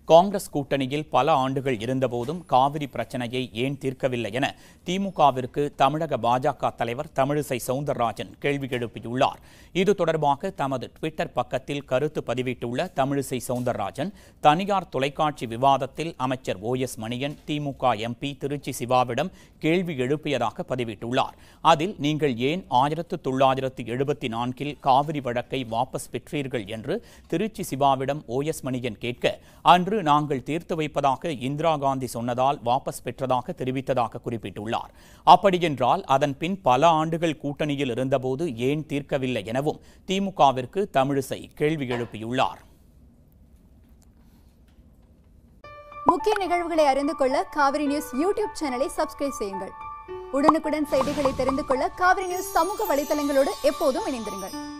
காங்கிரஸ் கூட்டணியில் பல ஆண்டுகள் இருந்தபோதும் காவிரி பிரச்சனையை ஏன் தீர்க்கவில்லை என திமுகவிற்கு தமிழக பாஜக தலைவர் தமிழிசை சவுந்தரராஜன் கேள்வி எழுப்பியுள்ளார் இது தொடர்பாக தமது ட்விட்டர் பக்கத்தில் கருத்து பதிவிட்டுள்ள தமிழிசை சவுந்தரராஜன் தனியார் தொலைக்காட்சி விவாதத்தில் அமைச்சர் O S Manian DMK MP Trichy சிவாவிடம் கேள்வி எழுப்பியதாக பதிவிட்டுள்ளார் அதில் நீங்கள் ஏன் ஆயிரத்து தொள்ளாயிரத்து எழுபத்தி நான்கில் காவிரி வழக்கை வாபஸ் பெற்றீர்கள் என்று திருச்சி சிவாவிடம் ஓ எஸ் மணியன் கேட்க அன்று நாங்கள் தீர்த்து வைப்பதாக இந்திரா காந்தி சொன்னதால் வாபஸ் பெற்றதாக தெரிவித்ததாக குறிப்பிட்டுள்ளார் அப்படியென்றால் அதன் பின் பல ஆண்டுகள் கூட்டணியில் இருந்தபோது ஏன் தீர்க்கவில்லை எனவும் திமுகவிற்கு தமிழிசை கேள்வி எழுப்பியுள்ளார் முக்கிய நிகழ்வுகளை அறிந்து கொள்ள காவிரி நியூஸ் யூடியூப் சேனலை சப்ஸ்கிரைப் செய்யுங்கள் உடனுக்குடன் செய்திகளை தெரிந்து கொள்ள காவிரி நியூஸ் சமூக வலைதளங்களோடு எப்போதும் இணைந்திருங்கள்